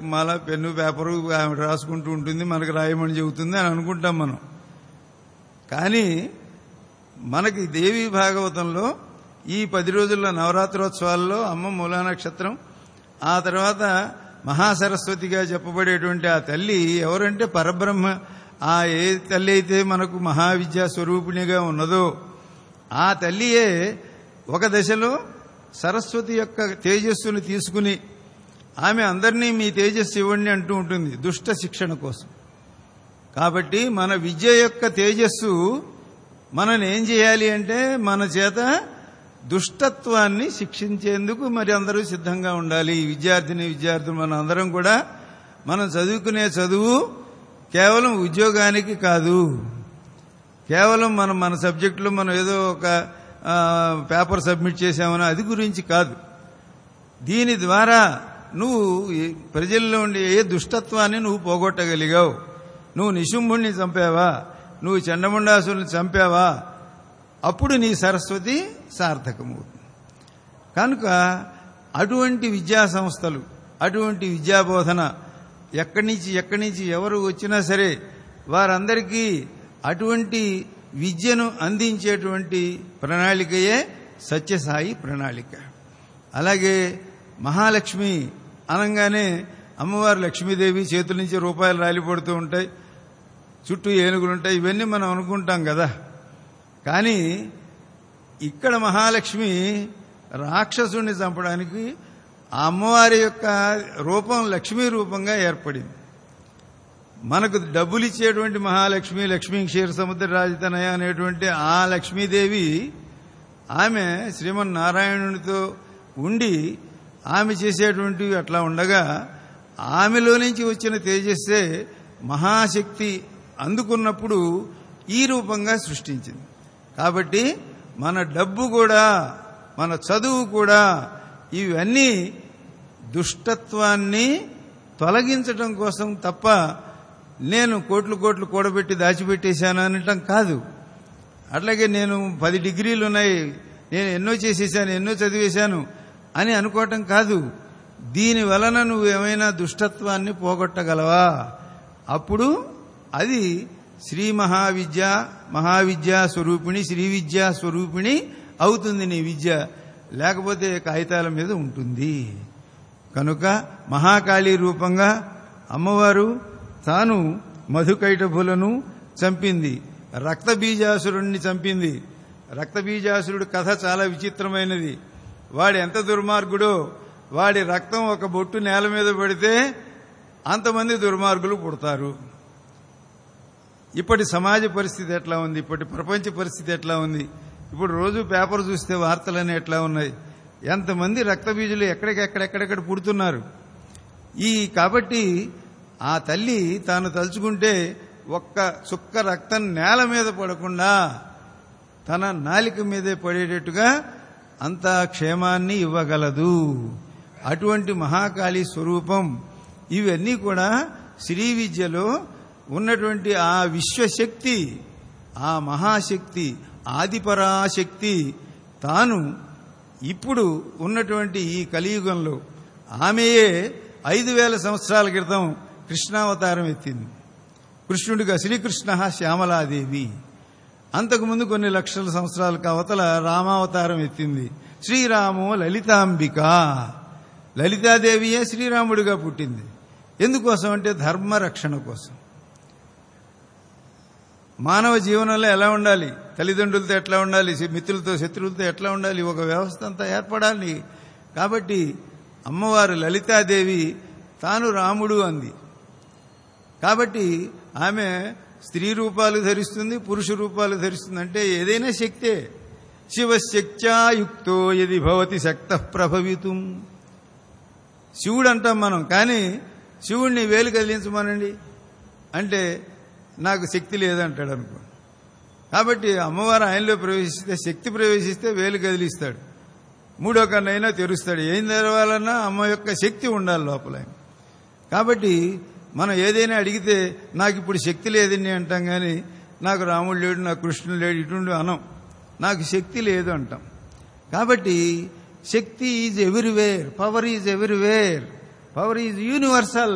జపమాల pen paper ఆవిడ రాసుకుంటూ ఉంటుంది మనకు రాయమని చెబుతుంది అని అనుకుంటాం మనం కానీ మనకి దేవి భాగవతంలో ఈ పది రోజుల నవరాత్రోత్సవాల్లో అమ్మ మూలా నక్షత్రం ఆ తర్వాత మహాసరస్వతిగా చెప్పబడేటువంటి ఆ తల్లి ఎవరంటే పరబ్రహ్మ ఆ ఏ తల్లి అయితే మనకు మహావిద్యా స్వరూపిణిగా ఉన్నదో ఆ తల్లియే ఒక దశలో సరస్వతి యొక్క తేజస్సును తీసుకుని ఆమె అందరినీ మీ తేజస్సు ఇవ్వండి అంటూ ఉంటుంది దుష్ట శిక్షణ కోసం కాబట్టి మన విద్య యొక్క తేజస్సు మనం ఏం చేయాలి అంటే మన చేత దుష్టత్వాన్ని శిక్షించేందుకు మరి అందరూ సిద్ధంగా ఉండాలి ఈ విద్యార్థిని విద్యార్థులు మన అందరం కూడా మనం చదువుకునే చదువు కేవలం ఉద్యోగానికి కాదు కేవలం మనం మన సబ్జెక్టులో మనం ఏదో ఒక ఆ, పేపర్ సబ్మిట్ చేసామని అది గురించి కాదు దీని ద్వారా నువ్వు ఈ ప్రజల్లో ఉండే ఏ దుష్టత్వాన్ని నువ్వు పోగొట్టగలిగావు నువ్వు నిశుంభుణ్ణి చంపావా నువ్వు చండముండాసుని చంపావా అప్పుడు నీ సరస్వతి సార్థకమవుతుంది కనుక అటువంటి విద్యా సంస్థలు అటువంటి విద్యాబోధన ఎక్కడి నుంచి ఎక్కడి నుంచి ఎవరు వచ్చినా సరే వారందరికీ అటువంటి విద్యను అందించేటువంటి ప్రణాళికయే సత్యసాయి ప్రణాళిక అలాగే మహాలక్ష్మి అనగానే అమ్మవారు లక్ష్మీదేవి చేతుల నుంచి రూపాయలు రాలిపడుతూ ఉంటాయి చుట్టూ ఏనుగులుంటాయి ఇవన్నీ మనం అనుకుంటాం కదా కానీ ఇక్కడ మహాలక్ష్మి రాక్షసుని చంపడానికి ఆ అమ్మవారి యొక్క రూపం లక్ష్మీ రూపంగా ఏర్పడింది మనకు డబ్బులు ఇచ్చేటువంటి మహాలక్ష్మి లక్ష్మీ క్షీర సముద్ర రాజతనయ అనేటువంటి ఆ లక్ష్మీదేవి ఆమె శ్రీమన్నారాయణునితో ఉండి ఆమె చేసేటువంటివి అట్లా ఉండగా ఆమెలో నుంచి వచ్చిన తేజస్సే మహాశక్తి అందుకున్నప్పుడు ఈ రూపంగా సృష్టించింది కాబట్టి మన డబ్బు కూడా మన చదువు కూడా ఇవన్నీ దుష్టత్వాన్ని తొలగించడం కోసం తప్ప నేను కోట్లు కోట్లు కూడబెట్టి దాచిపెట్టేశాను అనటం కాదు అట్లాగే నేను పది డిగ్రీలు ఉన్నాయి నేను ఎన్నో చేసేసాను ఎన్నో చదివేశాను అని అనుకోవటం కాదు దీని వలన నువ్వు ఏమైనా దుష్టత్వాన్ని పోగొట్టగలవా అప్పుడు అది శ్రీ మహావిద్య మహావిద్యా స్వరూపిణి శ్రీ విద్యా స్వరూపిణి అవుతుంది నీ విద్య లేకపోతే కాగితాల మీద ఉంటుంది కనుక మహాకాళీ రూపంగా అమ్మవారు తాను మధుకైటభులను చంపింది రక్తబీజాసురుణ్ణి చంపింది రక్తబీజాసురుడి కథ చాలా విచిత్రమైనది వాడు ఎంత దుర్మార్గుడో వాడి రక్తం ఒక బొట్టు నేల మీద పడితే అంతమంది దుర్మార్గులు పుడతారు ఇప్పటి సమాజ పరిస్థితి ఎట్లా ఉంది ఇప్పటి ప్రపంచ పరిస్థితి ఎట్లా ఉంది ఇప్పుడు రోజు పేపర్ చూస్తే వార్తలన్నీ ఎట్లా ఉన్నాయి ఎంతమంది రక్తబీజులు ఎక్కడికెక్కడెక్కడెక్కడ పుడుతున్నారు ఈ కాబట్టి ఆ తల్లి తాను తలుచుకుంటే ఒక్క చుక్క రక్తం నేల మీద పడకుండా తన నాలిక మీదే పడేటట్టుగా అంత క్షేమాన్ని ఇవ్వగలదు అటువంటి మహాకాళి స్వరూపం ఇవన్నీ కూడా శ్రీ విద్యలో ఉన్నటువంటి ఆ విశ్వశక్తి ఆ మహాశక్తి ఆదిపరాశక్తి తాను ఇప్పుడు ఉన్నటువంటి ఈ కలియుగంలో ఆమెయే ఐదు వేల సంవత్సరాల క్రితం కృష్ణావతారం ఎత్తింది కృష్ణుడిగా శ్రీకృష్ణ శ్యామలాదేవి అంతకుముందు కొన్ని లక్షల సంవత్సరాలకు అవతల రామావతారం ఎత్తింది శ్రీరాము లలితాంబిక లలితాదేవియే శ్రీరాముడిగా పుట్టింది ఎందుకోసం అంటే ధర్మ రక్షణ కోసం మానవ జీవనంలో ఎలా ఉండాలి తల్లిదండ్రులతో ఎట్లా ఉండాలి మిత్రులతో శత్రువులతో ఎట్లా ఉండాలి ఒక వ్యవస్థ అంతా ఏర్పడాలి కాబట్టి అమ్మవారు లలితాదేవి తాను రాముడు అంది కాబట్టి ఆమె స్త్రీ రూపాలు ధరిస్తుంది పురుష రూపాలు ధరిస్తుంది అంటే ఏదైనా శక్తే శివశక్త్యాయుక్తో యది భవతి శక్త ప్రభవితం శివుడు అంటాం మనం కానీ శివుణ్ణి వేలు కదిలించమనండి అంటే నాకు శక్తి లేదంటాడు అనుకో కాబట్టి అమ్మవారు ఆయనలో ప్రవేశిస్తే శక్తి ప్రవేశిస్తే వేలు కదిలిస్తాడు మూడో కన్నైనా తెరుస్తాడు ఏం తెరవాలన్నా అమ్మ యొక్క శక్తి ఉండాలి లోపల కాబట్టి మనం ఏదైనా అడిగితే నాకు ఇప్పుడు శక్తి లేదని అంటాం కానీ నాకు రాముడు లేడు నాకు కృష్ణుడు లేడు ఇటువంటి అనం నాకు శక్తి లేదు అంటాం కాబట్టి shakti is everywhere power is everywhere power is universal